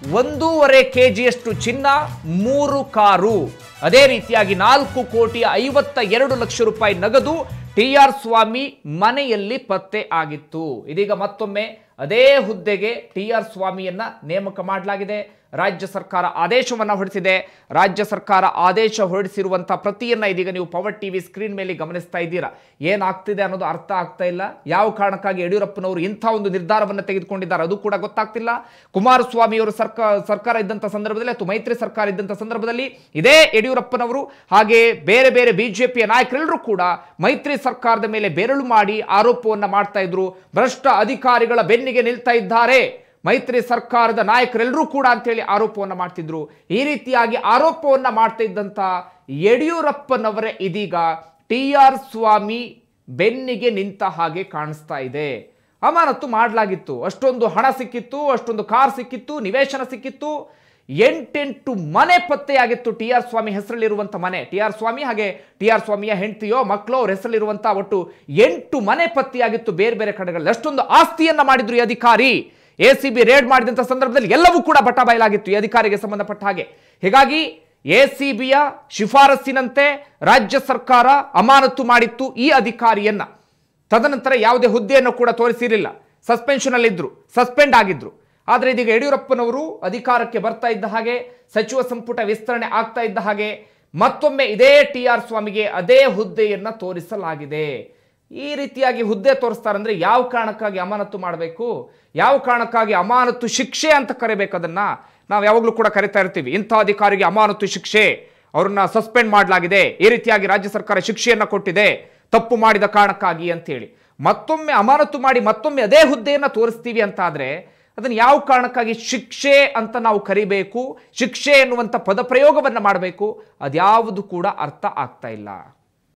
ಒಂದೂವರೆ ಕೆ ಜಿಯಷ್ಟು ಚಿನ್ನ ಮೂರು ಕಾರು ಅದೇ ರೀತಿಯಾಗಿ ನಾಲ್ಕು ಕೋಟಿ ಐವತ್ತ ಎರಡು ಲಕ್ಷ ರೂಪಾಯಿ ನಗದು ಟಿ ಆರ್ ಸ್ವಾಮಿ ಮನೆಯಲ್ಲಿ ಪತ್ತೆ ಆಗಿತ್ತು ಇದೀಗ ಮತ್ತೊಮ್ಮೆ ಅದೇ ಹುದ್ದೆಗೆ ಟಿ ಆರ್ ಸ್ವಾಮಿಯನ್ನ ನೇಮಕ ಮಾಡಲಾಗಿದೆ ರಾಜ್ಯ ಸರ್ಕಾರ ಆದೇಶವನ್ನ ಹೊರಡಿಸಿದೆ ರಾಜ್ಯ ಸರ್ಕಾರ ಆದೇಶ ಹೊರಡಿಸಿರುವಂಥ ಪ್ರತಿಯನ್ನ ಇದೀಗ ನೀವು ಪವರ್ ಟಿವಿ ಸ್ಕ್ರೀನ್ ಮೇಲೆ ಗಮನಿಸ್ತಾ ಇದ್ದೀರಾ ಏನಾಗ್ತಿದೆ ಅನ್ನೋದು ಅರ್ಥ ಆಗ್ತಾ ಇಲ್ಲ ಯಾವ ಕಾರಣಕ್ಕಾಗಿ ಯಡಿಯೂರಪ್ಪನವರು ಇಂಥ ಒಂದು ನಿರ್ಧಾರವನ್ನು ತೆಗೆದುಕೊಂಡಿದ್ದಾರೆ ಅದು ಕೂಡ ಗೊತ್ತಾಗ್ತಿಲ್ಲ ಕುಮಾರಸ್ವಾಮಿಯವರು ಸರ್ಕಾರ ಸರ್ಕಾರ ಇದ್ದಂಥ ಸಂದರ್ಭದಲ್ಲಿ ಅಥವಾ ಮೈತ್ರಿ ಸರ್ಕಾರ ಇದ್ದಂಥ ಸಂದರ್ಭದಲ್ಲಿ ಇದೇ ಯಡಿಯೂರಪ್ಪನವರು ಹಾಗೆ ಬೇರೆ ಬೇರೆ ಬಿಜೆಪಿಯ ನಾಯಕರೆಲ್ಲರೂ ಕೂಡ ಮೈತ್ರಿ ಸರ್ಕಾರದ ಮೇಲೆ ಬೆರಳು ಮಾಡಿ ಆರೋಪವನ್ನ ಮಾಡ್ತಾ ಇದ್ರು ಭ್ರಷ್ಟ ಅಧಿಕಾರಿಗಳ ಬೆನ್ನಿಗೆ ನಿಲ್ತಾ ಇದ್ದಾರೆ ಮೈತ್ರಿ ಸರ್ಕಾರದ ನಾಯಕರೆಲ್ಲರೂ ಕೂಡ ಅಂತೇಳಿ ಆರೋಪವನ್ನ ಮಾಡ್ತಿದ್ರು ಈ ರೀತಿಯಾಗಿ ಆರೋಪವನ್ನ ಮಾಡ್ತಾ ಇದ್ದಂಥ ಯಡಿಯೂರಪ್ಪನವರೇ ಇದೀಗ ಟಿ ಆರ್ ಸ್ವಾಮಿ ಬೆನ್ನಿಗೆ ನಿಂತ ಹಾಗೆ ಕಾಣಿಸ್ತಾ ಇದೆ ಅಮಾನತು ಮಾಡಲಾಗಿತ್ತು ಅಷ್ಟೊಂದು ಹಣ ಸಿಕ್ಕಿತ್ತು ಅಷ್ಟೊಂದು ಕಾರ್ ಸಿಕ್ಕಿತ್ತು ನಿವೇಶನ ಸಿಕ್ಕಿತ್ತು ಎಂಟೆಂಟು ಮನೆ ಪತ್ತೆಯಾಗಿತ್ತು ಟಿ ಆರ್ ಸ್ವಾಮಿ ಹೆಸರಲ್ಲಿರುವಂಥ ಮನೆ ಟಿ ಆರ್ ಸ್ವಾಮಿ ಹಾಗೆ ಟಿ ಆರ್ ಸ್ವಾಮಿಯ ಹೆಂಡತಿಯೋ ಮಕ್ಕಳೋ ಅವ್ರ ಹೆಸರಲ್ಲಿರುವಂಥ ಒಟ್ಟು ಎಂಟು ಮನೆ ಪತ್ತೆಯಾಗಿತ್ತು ಬೇರೆ ಬೇರೆ ಕಡೆಗಳಲ್ಲಿ ಅಷ್ಟೊಂದು ಆಸ್ತಿಯನ್ನ ಮಾಡಿದ್ರು ಈ ಅಧಿಕಾರಿ ಎ ಸಿ ಬಿ ರೇಡ್ ಮಾಡಿದಂಥ ಸಂದರ್ಭದಲ್ಲಿ ಎಲ್ಲವೂ ಕೂಡ ಬಟ್ಟ ಬಯಲಾಗಿತ್ತು ಈ ಅಧಿಕಾರಿಗೆ ಸಂಬಂಧಪಟ್ಟ ಹಾಗೆ ಹೀಗಾಗಿ ಎ ಸಿ ಬಿಯ ಶಿಫಾರಸ್ಸಿನಂತೆ ರಾಜ್ಯ ಸರ್ಕಾರ ಅಮಾನತು ಮಾಡಿತ್ತು ಈ ಅಧಿಕಾರಿಯನ್ನ ತದನಂತರ ಯಾವುದೇ ಹುದ್ದೆಯನ್ನು ಕೂಡ ತೋರಿಸಿರಲಿಲ್ಲ ಸಸ್ಪೆನ್ಷನ್ ಅಲ್ಲಿದ್ರು ಸಸ್ಪೆಂಡ್ ಆಗಿದ್ರು ಆದರೆ ಇದೀಗ ಯಡಿಯೂರಪ್ಪನವರು ಅಧಿಕಾರಕ್ಕೆ ಬರ್ತಾ ಇದ್ದ ಹಾಗೆ ಸಚಿವ ಸಂಪುಟ ವಿಸ್ತರಣೆ ಆಗ್ತಾ ಇದ್ದ ಹಾಗೆ ಮತ್ತೊಮ್ಮೆ ಇದೇ ಟಿ ಆರ್ ಸ್ವಾಮಿಗೆ ಅದೇ ಹುದ್ದೆಯನ್ನ ತೋರಿಸಲಾಗಿದೆ ಈ ರೀತಿಯಾಗಿ ಹುದ್ದೆ ತೋರಿಸ್ತಾರಂದ್ರೆ ಯಾವ ಕಾರಣಕ್ಕಾಗಿ ಅಮಾನತು ಮಾಡಬೇಕು ಯಾವ ಕಾರಣಕ್ಕಾಗಿ ಅಮಾನತು ಶಿಕ್ಷೆ ಅಂತ ಕರಿಬೇಕು ಅದನ್ನ ನಾವು ಯಾವಾಗಲೂ ಕೂಡ ಕರಿತಾ ಇರ್ತೀವಿ ಇಂಥ ಅಧಿಕಾರಿಗೆ ಅಮಾನತು ಶಿಕ್ಷೆ ಅವ್ರನ್ನ ಸಸ್ಪೆಂಡ್ ಮಾಡಲಾಗಿದೆ ಈ ರೀತಿಯಾಗಿ ರಾಜ್ಯ ಸರ್ಕಾರ ಶಿಕ್ಷೆಯನ್ನ ಕೊಟ್ಟಿದೆ ತಪ್ಪು ಮಾಡಿದ ಕಾರಣಕ್ಕಾಗಿ ಅಂತೇಳಿ ಮತ್ತೊಮ್ಮೆ ಅಮಾನತು ಮಾಡಿ ಮತ್ತೊಮ್ಮೆ ಅದೇ ಹುದ್ದೆಯನ್ನ ತೋರಿಸ್ತೀವಿ ಅಂತ ಆದ್ರೆ ಅದನ್ನು ಯಾವ ಕಾರಣಕ್ಕಾಗಿ ಶಿಕ್ಷೆ ಅಂತ ನಾವು ಕರಿಬೇಕು ಶಿಕ್ಷೆ ಎನ್ನುವಂಥ ಪದಪ್ರಯೋಗವನ್ನು ಮಾಡಬೇಕು ಅದ್ಯಾವುದು ಕೂಡ ಅರ್ಥ ಆಗ್ತಾ ಇಲ್ಲ